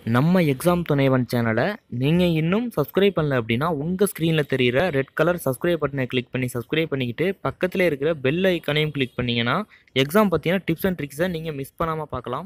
நம்ம எக்ஸாம் துணைவன் சேனலை நீங்கள் இன்னும் சப்ஸ்கிரைப் பண்ணல அப்படின்னா உங்கள் ஸ்க்ரீனில் தெரிகிற ரெட் கலர் சப்ஸ்கிரைப் பட்டனை கிளிக் பண்ணி சப்ஸ்கிரைப் பண்ணிக்கிட்டு பக்கத்தில் இருக்கிற பெல் ஐக்கனையும் கிளிக் பண்ணிங்கன்னா எக்ஸாம் பற்றின டிப்ஸ் அண்ட் ட்ரிக்ஸை நீங்கள் மிஸ் பண்ணாமல் பார்க்கலாம்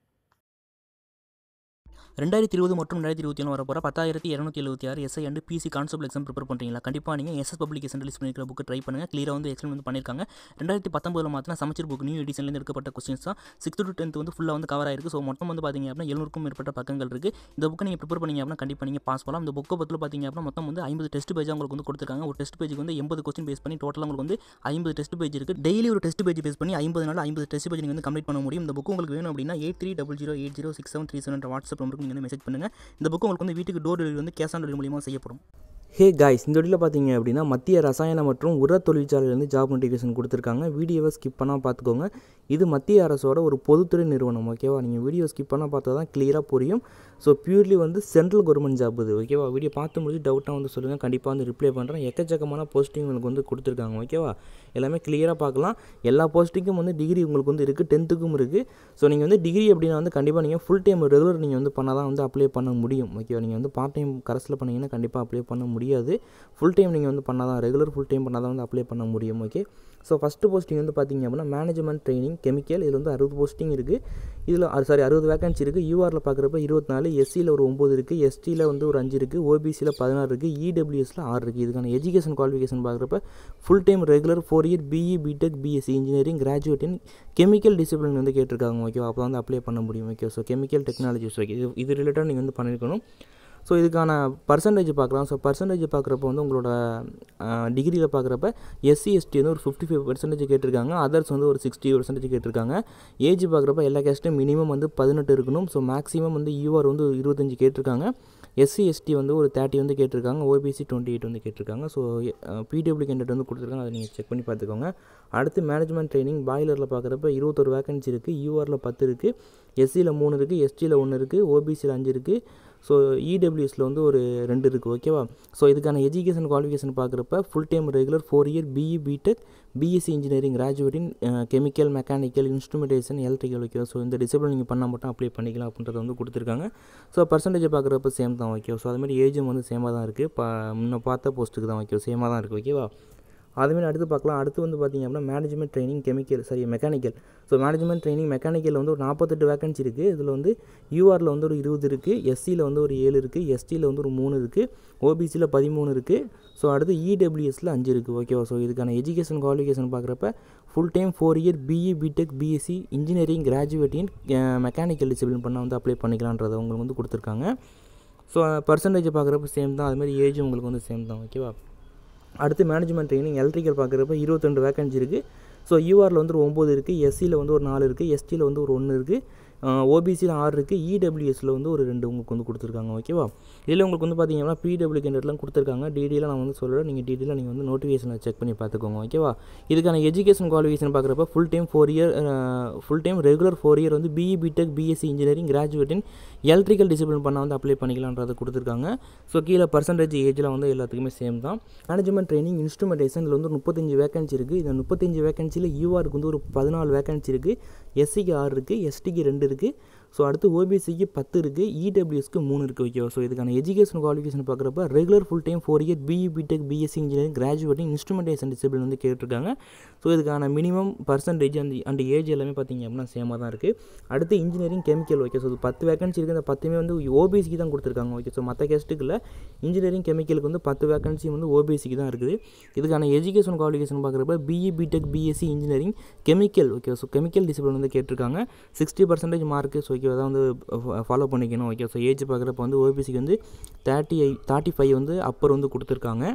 ரெண்டாயிரத்தி இருபது மற்றும் ரெண்டாயிரத்தி இருபத்தி ஒன்று வரப்போகிற பத்தாயிரத்தி இரநூத்தி எழுபத்தி ஆறு SI and PC concept exam prepare பண்ணுறீங்களா கண்டிப்பாக நீங்கள் எஸ்எஸ் பப்ளிகேஷன் ரிலீஸ் பண்ணிருக்கிற புக்கு ட்ரை பண்ணுங்கள் கிளியராக வந்து எக்ஸ்பிளைன் வந்து பண்ணியிருக்காங்க ரெண்டாயிரத்தி பத்தொம்பதில் மாத்திரம் சமச்சீர் புக் நியூ எடிஷன்லேருந்து எடுக்கப்பட்ட கொஸ்டின்ஸ் தான் சிக்ஸ்த் டு டென்த் வந்து ஃபுல்லாக வந்து கவர் ஆயிருக்கு ஸோ மொத்தம் வந்து பார்த்தீங்க அப்படின்னா எழுநூறுக்கும் மேற்பட்ட பக்கங்கள் இருக்குது இந்த புக்கை நீங்கள் ப்ரிப்பேர் பண்ணீங்க அப்படின்னா கண்டிப்பாக நீங்கள் பாஸ் பண்ணலாம் இந்த புக்கை பற்றில பார்த்தீங்க அப்படின்னா மொத்தம் வந்து ஐம்பது டெஸ்ட் பேஜ் உங்களுக்கு வந்து கொடுத்துருக்காங்க ஒரு டெஸ்ட் பேஜுக்கு வந்து எண்பது கொஸ்டின் பேஸ் பண்ணி டோட்டலாக உங்களுக்கு வந்து ஐம்பது டெஸ்ட் பேஜ் இருக்குது டெய்லி ஒரு டெஸ்ட் பேஜ் பேஸ் பண்ணி ஐம்பது நாள் ஐம்பது டெஸ்ட் பேஜ் நீங்கள் வந்து கம்ப்ளீட் பண்ண முடியும் இந்த புக் உங்களுக்கு வேணும் அப்படின்னா eight three double zero eight zero six seven three seven WhatsApp நம்பருக்கு நீங்கள் வந்து மெசேஜ் பண்ணுங்கள் இந்த புக்கு உங்களுக்கு வந்து வீட்டுக்கு டோர் டெலிவரி வந்து கேஷ் ஆன் டெலிவரி மூலியமாக செய்யப்படும் ஹே காய்ஸ் இந்த வீடியோவில் பார்த்தீங்க அப்படின்னா மத்திய ரசாயன மற்றும் உர தொழிற்சாலையிலேருந்து ஜாப் நோட்டிஃபிகேஷன் கொடுத்துருக்காங்க வீடியோவை ஸ்கிப் பண்ணால் பார்த்துக்கோங்க இது மத்திய அரசோட ஒரு பொதுத்துறை நிறுவனம் ஓகேவா நீங்கள் வீடியோ ஸ்கிப் பண்ணால் பார்த்தா தான் கிளியராக புரியும் ஸோ பியூர்லி வந்து சென்ட்ரல் கவர்மெண்ட் ஜாப் இது ஓகேவா வீடியோ பார்த்து முடிஞ்சு டவுட்டாக வந்து சொல்லுங்கள் கண்டிப்பாக வந்து ரிப்ளை பண்ணுறேன் எக்கச்சக்கமான போஸ்டிங் உங்களுக்கு வந்து கொடுத்துருக்காங்க ஓகேவா எல்லாமே கிளியராக பார்க்கலாம் எல்லா போஸ்டிங்கும் வந்து டிகிரி உங்களுக்கு வந்து இருக்குது டென்த்துக்கும் இருக்குது ஸோ நீங்கள் வந்து டிகிரி அப்படின்னா வந்து கண்டிப்பாக நீங்கள் ஃபுல் டைம் ரெகுலர் நீங்கள் வந்து பண்ணால் தான் வந்து அப்ளை பண்ண முடியும் ஓகேவா நீங்கள் வந்து பார்ட் டைம் கரஸில் பண்ணீங்கன்னா கண்டிப்பாக அப்ளை பண்ண முடியாது ஃபுல் டைம் நீங்கள் வந்து பண்ணால் தான் ரெகுலர் ஃபுல் டைம் பண்ணால் தான் வந்து அப்ளை பண்ண முடியும் ஓகே ஸோ ஃபஸ்ட்டு போஸ்டிங் வந்து பார்த்தீங்க அப்படின்னா மேனேஜ்மெண்ட் ட்ரைனிங் கெமிக்கல் இதில் வந்து அறுபது போஸ்டிங் இருக்குது இதில் அது சாரி அறுபது வேகன்சி இருக்குது யூஆரில் பார்க்குறப்ப இருபத்தி நாலு எஸ்சியில் ஒரு ஒம்பது இருக்குது எஸ்டியில் வந்து ஒரு அஞ்சு இருக்குது ஓபிசியில் பதினாறு இருக்குது இடபிள்யூஎஸில் ஆறு இருக்குது இதுக்கான எஜுகேஷன் குவாலிஃபிகேஷன் பார்க்குறப்ப full time regular four year BE BTech BSc engineering graduate in chemical discipline வந்து கேட்டிருக்காங்க ஓகே அப்போ வந்து அப்ளை பண்ண முடியும் okay so chemical technologies okay இது இது ரிலேட்டட் நீங்கள் வந்து பண்ணியிருக்கணும் ஸோ இதுக்கான பர்சன்டேஜ் பார்க்கலாம் ஸோ பர்சன்டேஜ் பார்க்குறப்ப வந்து உங்களோட டிகிரியில் பார்க்குறப்ப எஸ்சி எஸ்டி வந்து ஒரு ஃபிஃப்டி ஃபைவ் பர்சன்டேஜ் கேட்டிருக்காங்க அதர்ஸ் வந்து ஒரு சிக்ஸ்டி பர்சன்டேஜ் கேட்டிருக்காங்க ஏஜ் பார்க்குறப்ப எல்லா கேஸ்ட்டும் மினிமம் வந்து பதினெட்டு இருக்கணும் ஸோ மேக்ஸிமம் வந்து யூஆர் வந்து இருபத்தஞ்சு கேட்டிருக்காங்க எஸ்சி எஸ்டி வந்து ஒரு தேர்ட்டி வந்து கேட்டிருக்காங்க ஓபிசி டுவெண்ட்டி எயிட் வந்து கேட்டிருக்காங்க ஸோ பிடபிள்யூ கேண்டிடேட் வந்து கொடுத்துருக்காங்க அதை நீங்கள் செக் பண்ணி பார்த்துக்கோங்க அடுத்து மேனேஜ்மெண்ட் ட்ரைனிங் பாய்லரில் பார்க்குறப்ப இருபத்தொரு வேகன்சி இருக்குது யூஆரில் பத்து இருக்குது எஸ்சியில் மூணு இருக்குது எஸ்டியில் ஒன்று இருக்குது ஓபிசியில் அஞ்சு இருக்குது ஸோ இடபிள்யூஎஸில் வந்து ஒரு ரெண்டு இருக்குது ஓகேவா ஸோ இதுக்கான எஜுகேஷன் குவாலிஃபிகேஷன் பார்க்குறப்ப full time regular four year BE BTech BSc engineering graduate in chemical mechanical instrumentation electrical ஓகேவா ஸோ இந்த டிசிப்ளின் நீங்கள் பண்ணால் மட்டும் அப்ளை பண்ணிக்கலாம் அப்படின்றத வந்து கொடுத்துருக்காங்க ஸோ பர்சன்டேஜ் பார்க்குறப்ப சேம் தான் ஓகே ஸோ அதுமாதிரி ஏஜும் வந்து சேமாக தான் இருக்குது பா முன்ன பார்த்த போஸ்ட்டுக்கு தான் ஓகே சேமாக தான் இருக்குது ஓகேவா அதுமாரி அடுத்து பார்க்கலாம் அடுத்து வந்து பார்த்திங்க அப்படின்னா management training chemical sorry mechanical so management training மெக்கானிக்கலில் வந்து ஒரு நாற்பத்தெட்டு வேகன்சி இருக்குது இதில் வந்து யூஆரில் வந்து ஒரு இருபது இருக்குது எஸ்சியில் வந்து ஒரு ஏழு இருக்குது எஸ்டியில் வந்து ஒரு மூணு இருக்குது ஓபிசியில் பதிமூணு இருக்குது ஸோ அடுத்து இடபிள்யூஎஸில் அஞ்சு இருக்குது ஓகேவா ஸோ இதுக்கான எஜுகேஷன் குவாலிஃபிகேஷன் பார்க்குறப்ப full time four year BE BTech BSc engineering graduate in mechanical discipline பண்ணால் வந்து அப்ளை பண்ணிக்கலான்றதை உங்களுக்கு வந்து கொடுத்துருக்காங்க ஸோ பர்சன்டேஜ் பார்க்குறப்ப சேம் தான் அதுமாதிரி ஏஜ் உங்களுக்கு வந்து சேம் தான் ஓகேவா அடுத்து மேனேஜ்மெண்ட் ட்ரைனிங் எலக்ட்ரிக்கல் பார்க்குறப்ப இருபத்தெண்டு வேகன்சி இருக்குது ஸோ யூஆரில் வந்து ஒரு ஒம்பது இருக்குது எஸ்சியில் வந்து ஒரு நாலு இருக்குது எஸ்டியில் வந்து ஒரு ஒன்று இருக்குது ஓபிசியில் ஆறு இருக்குது இடபிள்யூஎஸில் வந்து ஒரு ரெண்டு உங்களுக்கு வந்து கொடுத்துருக்காங்க ஓகேவா இதில் உங்களுக்கு வந்து பார்த்தீங்கன்னா பிடபிள்யூ கேண்டட்லாம் கொடுத்துருக்காங்க டீடெயிலாக நான் வந்து சொல்கிறேன் நீங்கள் டீடெயிலாக நீங்கள் வந்து நோட்டிஃபிகேஷனை செக் பண்ணி பார்த்துக்கோங்க ஓகேவா இதுக்கான எஜுகேஷன் குவாலிஃபிகேஷன் பார்க்குறப்ப full time four year full time regular four year வந்து BE BTech BSc engineering graduate in electrical discipline பண்ணால் வந்து அப்ளை பண்ணிக்கலான்றதை கொடுத்துருக்காங்க ஸோ கீழே பர்சன்டேஜ் ஏஜில் வந்து எல்லாத்துக்குமே சேம் தான் மேனேஜ்மெண்ட் ட்ரைனிங் இன்ஸ்ட்ருமெண்டேஷன் இதில் வந்து முப்பத்தஞ்சு வேகன்சி இருக்குது இந்த முப்பத்தஞ்சு வேகன்சியில் யூஆருக்கு வந்து ஒரு பதினாலு வேகன்சி இருக்குது எஸ்சிக்கு ஆறு இருக்குது எஸ்டிக்கு ரெண்டு இருக்குது ஸோ அடுத்து ஓபிசிக்கு பத்து இருக்குது இடபிள்யூஎஸ்க்கு மூணு இருக்குது ஓகேவா ஸோ இதுக்கான எஜுகேஷன் குவாலிஃபிகேஷன் பார்க்குறப்ப regular full time four year BE BTech BSc engineering graduating instrumentation discipline வந்து கேட்டிருக்காங்க ஸோ இதுக்கான மினிமம் பர்சன்டேஜ் அந்த அந்த ஏஜ் எல்லாமே பார்த்தீங்க அப்படின்னா சேமாக தான் இருக்குது அடுத்து இன்ஜினியரிங் கெமிக்கல் ஓகே ஸோ பத்து வேகன்சி இருக்குது அந்த பத்துமே வந்து ஓபிசிக்கு தான் கொடுத்துருக்காங்க ஓகே ஸோ மற்ற கேஸ்ட்டுக்கு இல்லை இன்ஜினியரிங் கெமிக்கலுக்கு வந்து பத்து வேகன்சி வந்து ஓபிசிக்கு தான் இருக்குது இதுக்கான எஜுகேஷன் குவாலிஃபிகேஷன் பார்க்குறப்ப BE BTech BSc engineering chemical okay so chemical discipline வந்து கேட்டிருக்காங்க sixty percentage mark so okay தான் வந்து ஃபாலோ பண்ணிக்கணும் ஓகே ஸோ ஏஜ் பார்க்குறப்ப வந்து ஓபிசிக்கு வந்து தேர்ட்டி ஐ தேர்ட்டி ஃபைவ் வந்து அப்பர் வந்து கொடுத்துருக்காங்க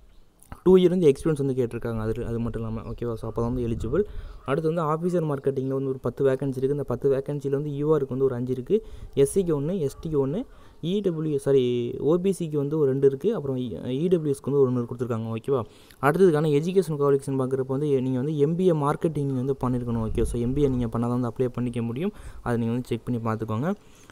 டூ இயர் வந்து எக்ஸ்பீரியன்ஸ் வந்து கேட்டிருக்காங்க அது அது மட்டும் இல்லாமல் ஓகேவா ஸோ அப்போ தான் வந்து எலிஜிபிள் அடுத்து வந்து ஆஃபீஸர் மார்க்கெட்டிங்கில் வந்து ஒரு பத்து வேகன்சி இருக்குது இந்த பத்து வேகன்சியில் வந்து யூஆருக்கு வந்து ஒரு அஞ்சு இருக்குது எஸ்சிக்கு ஒன்று எஸ்டிக்கு ஒன்று இடபிள்யூ சாரி ஓபிசிக்கு வந்து ஒரு ரெண்டு இருக்குது அப்புறம் இடபிள்யூஎஸ்க்கு வந்து ஒரு ஒன்று கொடுத்துருக்காங்க ஓகேவா அடுத்ததுக்கான எஜுகேஷன் குவாலிஃபிகேஷன் பார்க்குறப்ப வந்து நீங்கள் வந்து எம்பிஏ மார்க்கெட்டிங் வந்து பண்ணியிருக்கணும் ஓகே ஸோ எம்பிஏ நீங்கள் பண்ணால் தான் வந்து அப்ளை பண்ணிக்க முடியும் அதை நீங்கள் வந்து செக் பண்ணி பார்த்துக்கோங்க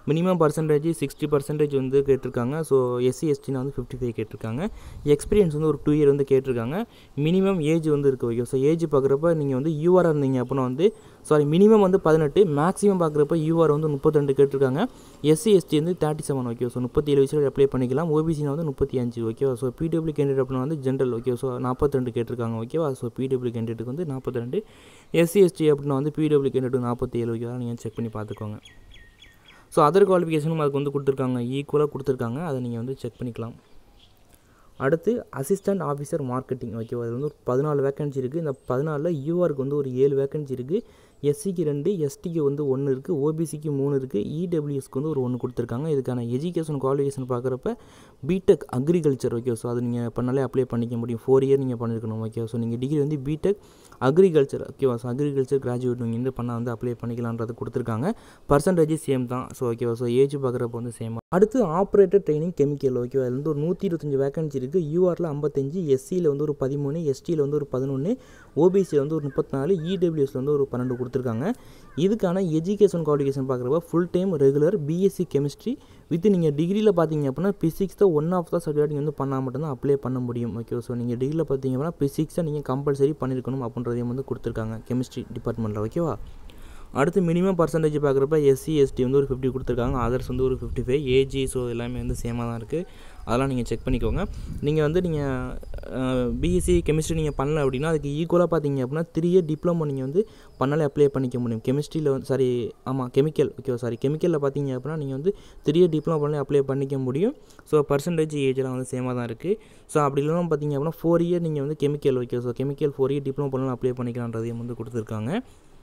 மினிமம் பர்சன்டேஜ் சிக்ஸ்டி பர்சன்டேஜ் வந்து கேட்டிருக்காங்க ஸோ எஸ்சி எஸ்டினா வந்து ஃபிஃப்டி ஃபைவ் கேட்டிருக்காங்க எக்ஸ்பீரியன்ஸ் வந்து ஒரு டூ இயர் வந்து கேட்டிருக்காங்க மினிமம் ஏஜ் வந்து இருக்குது ஓகே ஸோ ஏஜ் பார்க்குறப்ப நீங்கள் வந்து யூஆர் இருந்தீங்க அப்படின்னா வந்து சாரி மினிமம் வந்து பதினெட்டு மேக்ஸிமம் பார்க்குறப்ப யூஆர் வந்து முப்பத்திரெண்டு கேட்டிருக்காங்க எஸ்சி எஸ்டி வந்து தேர்ட்டி செவன் ஓகே ஸோ முப்பத்தி ஏழு வயசில் அப்ளை பண்ணிக்கலாம் ஓபிசினா வந்து முப்பத்தி அஞ்சு ஓகேவா ஸோ பிடபிள்யூ கேண்டிடேட் அப்படின்னா வந்து ஜென்ரல் ஓகே ஸோ நாற்பத்திரெண்டு கேட்டிருக்காங்க ஓகேவா ஸோ பிடபிள்யூ கேண்டிடேட்டுக்கு வந்து நாற்பத்தி ரெண்டு எஸ்சி எஸ்டி அப்படின்னா வந்து பிடபிள்யூ கேண்டிடேட் நாற்பத்தி ஏழு ஓகேவா நீங்கள் செக் பண்ணி பார்த்துக்கோங்க ஸோ அதர் குவாலிஃபிகேஷனும் அதுக்கு வந்து கொடுத்துருக்காங்க ஈக்குவலாக கொடுத்துருக்காங்க அதை நீங்கள் வந்து செக் பண்ணிக்கலாம் அடுத்து அசிஸ்டன்ட் ஆஃபீஸர் மார்க்கெட்டிங் ஓகேவா அது வந்து ஒரு பதினாலு வேக்கன்சி இருக்குது இந்த பதினாலில் யூஆருக்கு வந்து ஒரு ஏழு வேக்கன்சி இருக்குது எஸ்சிக்கு ரெண்டு எஸ்டிக்கு வந்து ஒன்று இருக்குது ஓபிசிக்கு மூணு இருக்குது இடபிள்யூஎஸ்க்கு வந்து ஒரு ஒன்று கொடுத்துருக்காங்க இதுக்கான எஜுகேஷன் குவாலிஃபிகேஷன் பார்க்குறப்ப பிடெக் அக்ரிகல்ச்சர் ஓகே ஸோ அது நீங்கள் பண்ணாலே அப்ளை பண்ணிக்க முடியும் ஃபோர் இயர் நீங்கள் பண்ணியிருக்கணும் ஓகே ஸோ நீங்கள் டிகிரி வந்து பிடெக் அக்ரிகல்ச்சர் ஓகேவா ஸோ அக்ரிகல்ச்சர் கிராஜுவேட் நீங்கள் வந்து பண்ணால் வந்து அப்ளை பண்ணிக்கலான்றது கொடுத்துருக்காங்க பர்சன்டேஜ் சேம் தான் ஸோ ஓகேவா ஸோ ஏஜ் பார்க்குறப்ப வந்து சேம் அடுத்து ஆப்ரேட்டர் ட்ரைனிங் கெமிக்கல் ஓகேவா அதுல வந்து ஒரு நூற்றி இருபத்தஞ்சி வேகன்சி இருக்குது யூஆரில் ஐம்பத்தஞ்சு எஸ்சியில் வந்து ஒரு பதிமூணு எஸ்டியில் வந்து ஒரு பதினொன்று ஓபிசியில் வந்து ஒரு முப்பத்தினாலு இடபிள்யூஎஸில் வந்து ஒரு பன்னெண்டு கொடுத்துருக்காங்க இதுக்கான எஜுகேஷன் குவாலிஃபிகேஷன் பார்க்குறப்ப full time regular BSc chemistry with நீங்கள் டிகிரியில் பார்த்தீங்க அப்படின்னா பிசிக்ஸ் தான் ஒன் ஆஃப் த சர்டிஃபிகேட் நீங்கள் வந்து பண்ணால் மட்டும்தான் அப்ளை பண்ண முடியும் ஓகே ஸோ நீங்கள் டிகிரியில் பார்த்தீங்க அப்படின்னா பிசிக்ஸை நீங்கள் கம்பல்சரி பண்ணியிருக்கணும் அப்படின்றதையும் வந்து கொடுத்துருக்காங்க கெமிஸ்ட்ரி டிபார்ட்மெண்ட்டில் ஓகேவா அடுத்து மினிமம் பர்சன்டேஜ் பார்க்குறப்ப எஸ்சி எஸ்டி வந்து ஒரு ஃபிஃப்டி கொடுத்துருக்காங்க அதர்ஸ் வந்து ஒரு ஃபிஃப்டி ஃபைவ் ஏஜி ஸோ எல்லாமே வந்து சேமாக தான் இருக்குது அதெல்லாம் நீங்கள் செக் பண்ணிக்கோங்க நீங்கள் வந்து நீங்கள் பிஎஸ்சி கெமிஸ்ட்ரி நீங்கள் பண்ணல அப்படின்னா அதுக்கு ஈக்குவலாக பார்த்தீங்க அப்படின்னா த்ரீ இயர் டிப்ளமோ நீங்கள் வந்து பண்ணாலே அப்ளை பண்ணிக்க முடியும் கெமிஸ்ட்ரியில் வந்து சாரி ஆமாம் கெமிக்கல் ஓகே சாரி கெமிக்கலில் பார்த்தீங்க அப்படின்னா நீங்கள் வந்து த்ரீ இயர் டிப்ளமோ பண்ணி அப்ளை பண்ணிக்க முடியும் ஸோ பர்சன்டேஜ் ஏஜ்லாம் வந்து சேமாக தான் இருக்குது ஸோ அப்படி இல்லைனா பார்த்தீங்க அப்படின்னா ஃபோர் இயர் நீங்கள் வந்து chemical okay so chemical four year diploma பண்ணலாம் அப்ளை பண்ணிக்கலான்றதையும் வந்து கொடுத்துருக்காங்க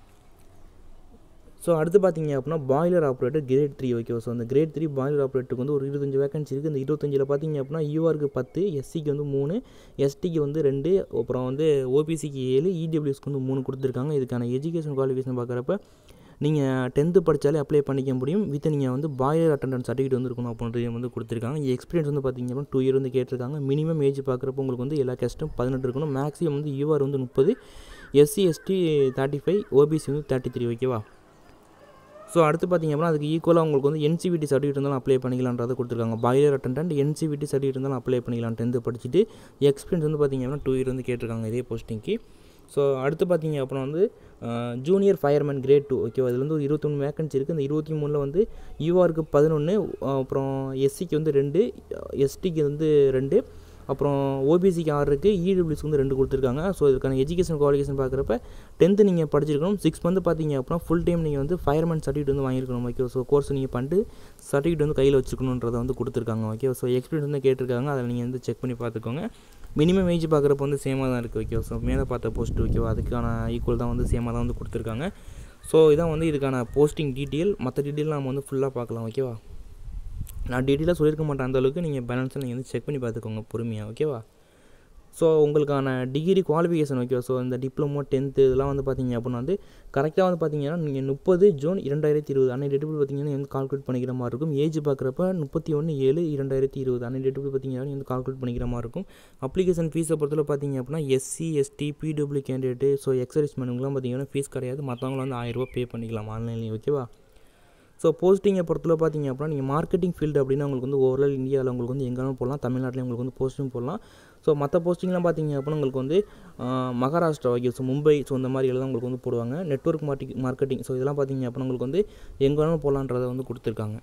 ஸோ அடுத்து பார்த்தீங்க அப்படின்னா boiler operator grade three okay so அந்த கிரேட் த்ரீ பாய்லர் ஆப்ரேட்டருக்கு வந்து ஒரு இருபத்தஞ்சு வேகன்சி இருக்குது இந்த இருபத்தஞ்சில் பார்த்தீங்க அப்படின்னா யூஆருக்கு பத்து எஸ்சிக்கு வந்து மூணு எஸ்டிக்கு வந்து ரெண்டு அப்புறம் வந்து ஓபிசிக்கு ஏழு இடபிள்யூஸ்க்கு வந்து மூணு கொடுத்துருக்காங்க இதுக்கான எஜுகேஷன் குவாலிஃபிகேஷன் பார்க்குறப்ப நீங்கள் டென்த்து படித்தாலே அப்ளை பண்ணிக்க முடியும் வித் நீங்கள் வந்து பாய்லர் அட்டண்டன்ஸ் சர்டிஃபிகேட் வந்து இருக்கணும் அப்படின்றதையும் வந்து கொடுத்துருக்காங்க எக்ஸ்பீரியன்ஸ் வந்து பார்த்தீங்க அப்படின்னா டூ இயர் வந்து கேட்டிருக்காங்க மினிமம் ஏஜ் பார்க்குறப்ப உங்களுக்கு வந்து எல்லா கஸ்ட்டும் பதினெட்டு இருக்கணும் மேக்ஸிமம் வந்து யூஆர் வந்து முப்பது SC ST thirty five OBC வந்து தேர்ட்டி த்ரீ ஓகேவா ஸோ அடுத்து பார்த்தீங்க அப்படின்னா அதுக்கு ஈக்குவலாக உங்களுக்கு வந்து என்சிவிடி சர்டிஃபிகேட் இருந்தாலும் அப்ளை பண்ணிக்கலான்றதை கொடுத்துருக்காங்க பாய்லர் அட்டண்டன்ட் என்சிவிடி சர்டிஃபிகேட் இருந்தாலும் அப்ளை பண்ணிக்கலாம் டென்த்து படிச்சுட்டு எக்ஸ்பீரியன்ஸ் வந்து பார்த்தீங்க அப்படின்னா டூ இயர் வந்து கேட்டிருக்காங்க இதே போஸ்டிங்க்கு ஸோ அடுத்து பார்த்தீங்க அப்புறம் வந்து ஜூனியர் ஃபயர்மேன் கிரேட் டூ ஓகேவா இதில் வந்து ஒரு இருபத்தொன்று வேக்கன்சி இருக்குது இந்த இருபத்தி மூணில் வந்து யூஆருக்கு பதினொன்று அப்புறம் எஸ்சிக்கு வந்து ரெண்டு எஸ்டிக்கு வந்து ரெண்டு அப்புறம் ஓபிசிக்கு ஆறு இருக்குது இடபிள்யூஸ்க்கு வந்து ரெண்டு கொடுத்துருக்காங்க ஸோ இதுக்கான எஜுகேஷன் குவாலிஃபிகேஷன் பார்க்குறப்ப டென்த்து நீங்கள் படிச்சிருக்கணும் சிக்ஸ் மந்த் பார்த்தீங்க அப்படின்னா ஃபுல் டைம் நீங்கள் வந்து ஃபயர்மேன் சர்டிஃபிகேட் வந்து வாங்கியிருக்கணும் ஓகே ஸோ கோர்ஸ் நீங்கள் பண்ணிட்டு சர்டிஃபிகேட் வந்து கையில் வச்சுக்கணுன்றதை வந்து கொடுத்துருக்காங்க ஓகே ஸோ எக்ஸ்பீரியன்ஸ் வந்து கேட்டிருக்காங்க அதை நீங்கள் வந்து செக் பண்ணி பார்த்துக்கோங்க மினிமம் ஏஜ் பார்க்குறப்ப வந்து சேமாக தான் இருக்குது ஓகே ஸோ மேலே பார்த்த போஸ்ட் ஓகேவா அதுக்கான ஈக்குவல் தான் வந்து சேமாக தான் வந்து கொடுத்துருக்காங்க ஸோ இதான் வந்து இதுக்கான போஸ்டிங் டீட்டெயில் மற்ற டீட்டெயில் நம்ம வந்து ஃபுல்லாக பார்க்கலாம் ஓகேவா நான் டீட்டெயிலாக சொல்லியிருக்க மாட்டேன் அந்தளவுக்கு நீங்கள் பேலன்ஸை நீங்கள் வந்து செக் பண்ணி பார்த்துக்கோங்க பொறுமையாக ஓகேவா ஸோ உங்களுக்கான டிகிரி குவாலிஃபிகேஷன் ஓகே ஸோ இந்த டிப்ளமோ டென்த்து இதெல்லாம் வந்து பார்த்தீங்க அப்படின்னா வந்து கரெக்டாக வந்து பார்த்தீங்கன்னா நீங்கள் முப்பது ஜூன் இரண்டாயிரத்தி இருபது அன்னை டேட்டு பார்த்தீங்கன்னா வந்து கால்குலேட் பண்ணிக்கிற மாதிரி இருக்கும் ஏஜ் பார்க்குறப்ப முப்பத்தி ஒன்று ஏழு இரண்டாயிரத்தி இருபது அன்னை டேட்டு பார்த்தீங்கன்னா நீங்கள் வந்து கால்குலேட் பண்ணிக்கிற மாதிரி இருக்கும் அப்ளிகேஷன் ஃபீஸை பொறுத்தவரை பார்த்தீங்க அப்படின்னா SC ST PW candidate so ex service மேனுங்களாம் பார்த்தீங்கன்னா ஃபீஸ் கிடையாது மற்றவங்களாம் வந்து ஆயிரரூபா பே பண்ணிக்கலாம் ஆன்லைன்லேயும் ஓகேவா ஸோ போஸ்டிங்கை பொறுத்தவரை பார்த்தீங்க அப்படின்னா நீங்கள் மார்க்கெட்டிங் ஃபீல்டு அப்படின்னா உங்களுக்கு வந்து ஓவரால் இந்தியாவில் உங்களுக்கு வந்து எங்கேனாலும் போடலாம் தமிழ்நாட்டிலையும் உங்களுக்கு வந்து போஸ்டிங் போடலாம் ஸோ மற்ற போஸ்டிங்லாம் பார்த்தீங்க அப்படின்னா உங்களுக்கு வந்து Maharashtra okay so Mumbai so இந்த மாதிரி எல்லாம் உங்களுக்கு வந்து போடுவாங்க நெட்ஒர்க் மார்க்கெட் மார்க்கெட்டிங் ஸோ இதெல்லாம் பார்த்தீங்க அப்படின்னா உங்களுக்கு வந்து எங்கே வேணாலும் போடலான்றதை வந்து கொடுத்துருக்காங்க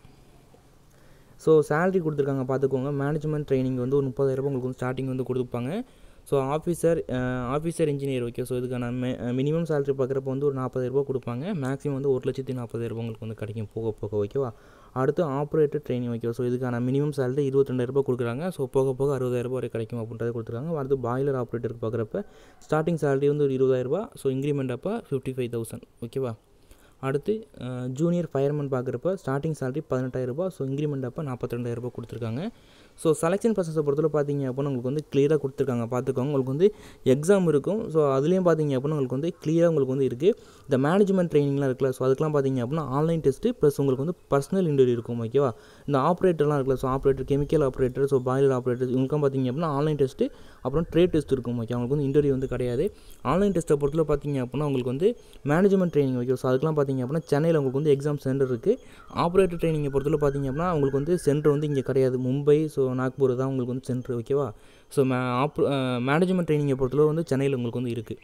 ஸோ சேலரி கொடுத்துருக்காங்க பார்த்துக்கோங்க மேனேஜ்மெண்ட் ட்ரைனிங் வந்து ஒரு முப்பதாயிரரூபா உங்களுக்கு வந்து ஸ்டார்டிங் வந்து கொடுப்பாங்க so officer officer engineer okay so இதுக்கான மினிமம் சேலரி பார்க்குறப்ப வந்து ஒரு நாற்பதாயிரரூபா கொடுப்பாங்க மேக்ஸிமம் வந்து ஒரு லட்சத்தி நாற்பதாயிரரூபா உங்களுக்கு வந்து கிடைக்கும் போக போக ஓகேவா அடுத்து ஆப்ரேட்டர் ட்ரைனிங் ஓகேவா ஸோ இதுக்கான மினிமம் சேலரி இருபத்திரெண்டாயிரரூபா கொடுக்குறாங்க ஸோ போக போக அறுபதாயிரரூபா வரை கிடைக்கும் அப்படின்றத கொடுத்துருக்காங்க அடுத்து பாய்லர் ஆப்ரேட்டருக்கு பார்க்குறப்ப ஸ்டார்டிங் சேலரி வந்து ஒரு இருபதாயிரரூபா ஸோ இன்க்ரிமெண்ட் அப்போ ஃபிஃப்டி ஃபைவ் தௌசண்ட் ஓகேவா அடுத்து ஜூனியர் ஃபயர்மேன் பார்க்குறப்ப ஸ்டார்டிங் சேலரி பதினெட்டாயிரரூபா ஸோ இன்க்ரிமெண்ட் அப்போ நாற்பத்தி ரெண்டாயிரரூபா கொடுத்துருக்காங்க ஸோ செலெக்ஷன் ப்ராசஸை பொறுத்தவரை பார்த்தீங்க அப்படின்னா உங்களுக்கு வந்து கிளியராக கொடுத்துருக்காங்க பார்த்துக்கோங்க உங்களுக்கு வந்து எக்ஸாம் இருக்கும் ஸோ அதுலேயும் பார்த்தீங்க அப்படின்னா உங்களுக்கு வந்து கிளியராக உங்களுக்கு வந்து இருக்குது இந்த மேனேஜ்மெண்ட் ட்ரைனிங்லாம் இருக்குல்ல ஸோ அதுக்கெலாம் பார்த்தீங்க அப்படின்னா ஆன்லைன் டெஸ்ட்டு ப்ளஸ் உங்களுக்கு வந்து பர்சனல் இன்டர்வியூ இருக்கும் ஓகேவா இந்த ஆப்ரேட்டர்லாம் இருக்குல்ல so operator chemical operator so boiler operator இவங்களுக்கும் பார்த்தீங்க அப்படின்னா ஆன்லைன் டெஸ்ட்டு அப்புறம் ட்ரேட் டெஸ்ட் இருக்கும் ஓகே அவங்களுக்கு வந்து இன்டர்வியூ வந்து கிடையாது ஆன்லைன் டெஸ்ட்டை பொறுத்தவரை பார்த்தீங்க அப்படின்னா உங்களுக்கு வந்து மேனேஜ்மெண்ட் ட்ரைனிங் ஓகே ஸோ அதுக்கெலாம் பார்த்தீங்க பார்த்தீங்க அப்படின்னா சென்னையில் உங்களுக்கு வந்து எக்ஸாம் சென்டர் இருக்குது ஆப்ரேட்டர் ட்ரைனிங்கை பொறுத்தவரை பார்த்தீங்க அப்படின்னா உங்களுக்கு வந்து சென்டர் வந்து இங்கே கிடையாது மும்பை ஸோ நாக்பூர் தான் உங்களுக்கு வந்து சென்டர் ஓகேவா ஸோ மே ஆப் மேனேஜ்மெண்ட் ட்ரைனிங்கை பொறுத்தளவு வந்து சென்னையில் உங்களுக்கு வந்து இருக்குது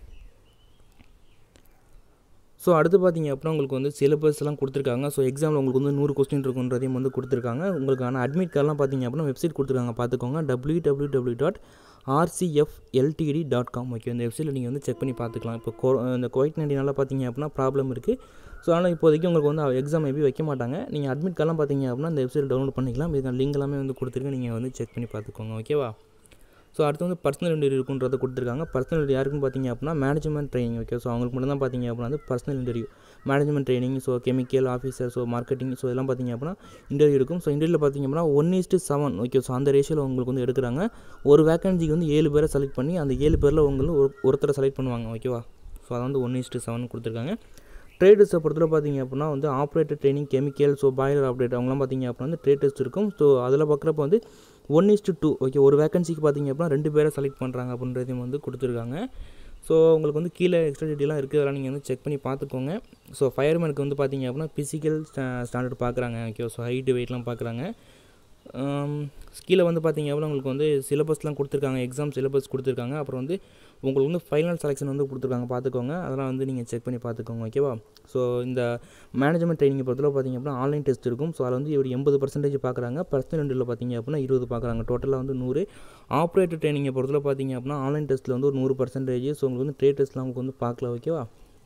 ஸோ அடுத்து பார்த்தீங்க அப்படின்னா உங்களுக்கு வந்து சிலபஸ்லாம் கொடுத்துருக்காங்க ஸோ எக்ஸாமில் உங்களுக்கு வந்து நூறு கொஸ்டின் இருக்குன்றதையும் வந்து கொடுத்துருக்காங்க உங்களுக்கான அட்மிட் கார்டெலாம் பார்த்தீங்க அப்படின்னா வெப்சைட் கொடுத்துருக்காங்க பார்த்துக்கோங்க W W W dot RCFLTD dot com okay இந்த வெப்சைட்டில் நீங்கள் வந்து செக் பண்ணி பார்த்துக்கலாம் இப்போ கோ இந்த கோவிட் நைன்டீனால பார்த்தீங்க அப்படின்னா ப்ராப்ளம் இருக்குது ஸோ ஆனால் இப்போதைக்கு உங்களுக்கு வந்து எக்ஸாம் மேபி வைக்க மாட்டாங்க நீங்கள் அட்மிட் கார்டெலாம் பார்த்தீங்க அப்படின்னா இந்த வெப்சைட் டவுன்லோட் பண்ணிக்கலாம் இதுக்கான லிங்க் எல்லாமே வந்து கொடுத்துருக்கேன் நீங்கள் வந்து செக் பண்ணி பார்த்துக்கோங்க ஓகேவா ஸோ அடுத்து வந்து பர்சனல் இன்டர்வியூ இருக்குன்றதை கொடுத்துருக்காங்க பர்சனல் இன்டர்வியூ யாருக்குன்னு பார்த்தீங்க அப்படின்னா மேனேஜ்மெண்ட் ட்ரைனிங் ஓகே ஸோ அவங்களுக்கு மட்டும் தான் பார்த்தீங்க அப்படின்னா வந்து personal interview management training so chemical officer so marketing so இதெல்லாம் பார்த்தீங்க அப்படின்னா இன்டர்வியூ இருக்கும் ஸோ இன்டர்வியூவில் பார்த்தீங்க அப்படின்னா one is to seven okay so அந்த ரேஷியோவில் உங்களுக்கு வந்து எடுக்கிறாங்க ஒரு வேக்கன்சிக்கு வந்து ஏழு பேரை செலக்ட் பண்ணி அந்த ஏழு பேரில் உங்களுக்கு ஒரு ஒருத்தரை செலக்ட் பண்ணுவாங்க ஓகேவா ஸோ அதை வந்து ஒன் இஸ்ட்டு செவன் கொடுத்துருக்காங்க ட்ரேடர்ஸை பொறுத்தவரை பார்த்தீங்க அப்படின்னா வந்து operator training chemical so boiler operator அவங்களாம் பார்த்தீங்க அப்படின்னா வந்து ட்ரேட் டெஸ்ட் இருக்கும் ஸோ அதில் பார்க்குறப்ப வந்து ஒன் இஸ்ட்டு டூ ஓகே ஒரு வேகன்சிக்கு பார்த்தீங்க அப்படின்னா ரெண்டு பேரை செலக்ட் பண்ணுறாங்க அப்படின்றதையும் வந்து கொடுத்துருக்காங்க ஸோ உங்களுக்கு வந்து கீழே எக்ஸ்ட்ரா டீட்டெயிலாம் இருக்குது அதெல்லாம் நீங்கள் வந்து செக் பண்ணி பார்த்துக்கோங்க ஸோ ஃபயர்மேனுக்கு வந்து பார்த்தீங்க அப்படின்னா ஃபிசிக்கல் ஸ்டாண்டர்ட் பார்க்குறாங்க ஓகே ஸோ ஹைட்டு வெயிட்லாம் பார்க்குறாங்க கீழே வந்து பார்த்தீங்க அப்படின்னா உங்களுக்கு வந்து சிலபஸ்லாம் கொடுத்துருக்காங்க எக்ஸாம் சிலபஸ் கொடுத்துருக்காங்க அப்புறம் வந்து உங்களுக்கு வந்து ஃபைனல் செலெக்ஷன் வந்து கொடுத்துருக்காங்க பார்த்துக்கோங்க அதெல்லாம் வந்து நீங்கள் செக் பண்ணி பார்த்துக்கோங்க ஓகேவா ஸோ இந்த மேனேஜ்மெண்ட் ட்ரைனிங் பொறுத்தவரை பார்த்தீங்க அப்படின்னா ஆன்லைன் டெஸ்ட் இருக்கும் ஸோ அதில் வந்து ஒரு எண்பது பர்சன்டேஜ் பார்க்குறாங்க பர்சனல் இன்டர்வியூவில் பார்த்தீங்க அப்படின்னா இருபது பார்க்குறாங்க டோட்டலாக வந்து நூறு ஆப்ரேட்டர் ட்ரைனிங்கை பொறுத்தவரை பார்த்தீங்க அப்படின்னா ஆன்லைன் டெஸ்ட்டில் வந்து ஒரு நூறு பர்சன்டேஜ் ஸோ உங்களுக்கு வந்து ட்ரேட் டெஸ்ட்லாம் உங்களுக்கு வந்து பார்க்கல ஓகேவா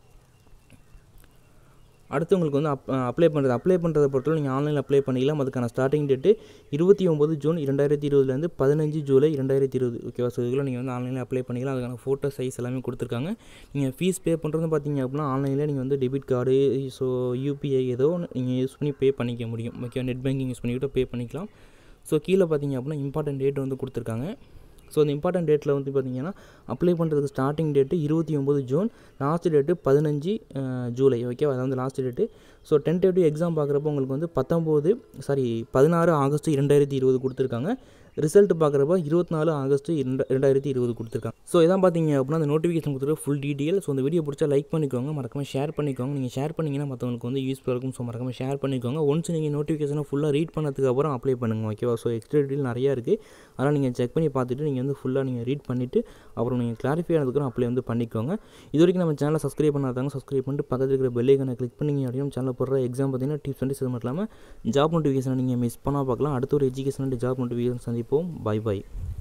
அடுத்து உங்களுக்கு வந்து அப் அப்ளை பண்ணுறது அப்ளை பண்ணுறதை பொறுத்தவரை நீங்கள் ஆன்லைனில் அப்ளை பண்ணிக்கலாம் அதுக்கான ஸ்டார்டிங் டேட்டு இருபத்தி ஒம்பது ஜூன் இரண்டாயிரத்தி இருபதுலேருந்து பதினஞ்சு ஜூலை இரண்டாயிரத்தி இருபது ஓகேவா ஸோ இதுக்குள்ள நீங்கள் வந்து ஆன்லைனில் அப்ளை பண்ணிக்கலாம் அதுக்கான ஃபோட்டோ சைஸ் எல்லாமே கொடுத்துருக்காங்க நீங்கள் ஃபீஸ் பே பண்ணுறது பார்த்தீங்க அப்படின்னா ஆன்லைனில் நீங்கள் வந்து டெபிட் கார்டு ஸோ யூபிஐ ஏதோ ஒன்று நீங்கள் யூஸ் பண்ணி பே பண்ணிக்க முடியும் ஓகே நெட் பேங்கிங் யூஸ் பண்ணிக்கிட்டு பே பண்ணிக்கலாம் ஸோ கீழே பார்த்தீங்க அப்படின்னா இம்பார்ட்டன்ட் டேட் வந்து கொடுத்துருக்காங்க ஸோ அந்த இம்பார்ட்டன்ட் டேட்டில் வந்து பார்த்தீங்கன்னா அப்ளை பண்ணுறதுக்கு ஸ்டார்டிங் டேட்டு இருபத்தி ஒம்பது ஜூன் லாஸ்ட் டேட்டு பதினஞ்சு ஜூலை ஓகேவா அதாவது வந்து last date so tentative exam பார்க்குறப்போ உங்களுக்கு வந்து பத்தொம்போது சாரி பதினாறு ஆகஸ்ட் இரண்டாயிரத்தி இருபது கொடுத்துருக்காங்க ரிசல்ட் பார்க்குறப்ப இருபத்தி நாலு ஆகஸ்ட் இரண்டு ரெண்டாயிரத்தி இருபது கொடுத்துருக்காங்க ஸோ இதான் பார்த்தீங்க அப்படின்னா அந்த நோட்டிஃபிகேஷன் கொடுத்துருக்க ஃபுல் டீட்டெயில் ஸோ அந்த வீடியோ பிடிச்சா லைக் பண்ணிக்கோங்க மறக்காமல் ஷேர் பண்ணிக்கோங்க நீங்கள் ஷேர் பண்ணிங்கன்னா மற்றவங்களுக்கு வந்து யூஸ்ஃபுல்லாக இருக்கும் ஸோ மறக்காமல் ஷேர் பண்ணிக்கோங்க ஒன்ஸ் நீங்கள் நோட்டிஃபிகேஷனை ஃபுல்லாக ரீட் பண்ணதுக்கு அப்புறம் அப்ளை பண்ணுங்கள் ஓகேவா ஸோ எக்ஸ்ட்ரா டீட்டெயில் நிறையா இருக்குது அதெல்லாம் நீங்கள் செக் பண்ணி பார்த்துட்டு நீங்கள் வந்து ஃபுல்லாக நீங்கள் ரீட் பண்ணிவிட்டு அப்புறம் நீங்கள் கிளாரிஃபை ஆனதுக்கப்புறம் அப்ளை வந்து பண்ணிக்கோங்க இது வரைக்கும் நம்ம சேனலை சப்ஸ்கிரைப் பண்ணாதாங்க சப்ஸ்கிரைப் பண்ணிட்டு பக்கத்தில் இருக்கிற பெல்லைக்கனை கிளிக் பண்ணிங்க அப்படின்னா சேனலில் போடுற எக்ஸாம் பார்த்தீங்கன்னா டிப்ஸ் வந்து இது மட்டும் இல்லாமல் ஜாப் நோட்டிஃபிகேஷனை நீங்கள் மிஸ் பண்ணால் பார்க்கலாம் அடுத்த ஒரு எஜுகேஷன் ஜாப் நோட்டிஃபிகேஷன் சந்திப்போம் பை பை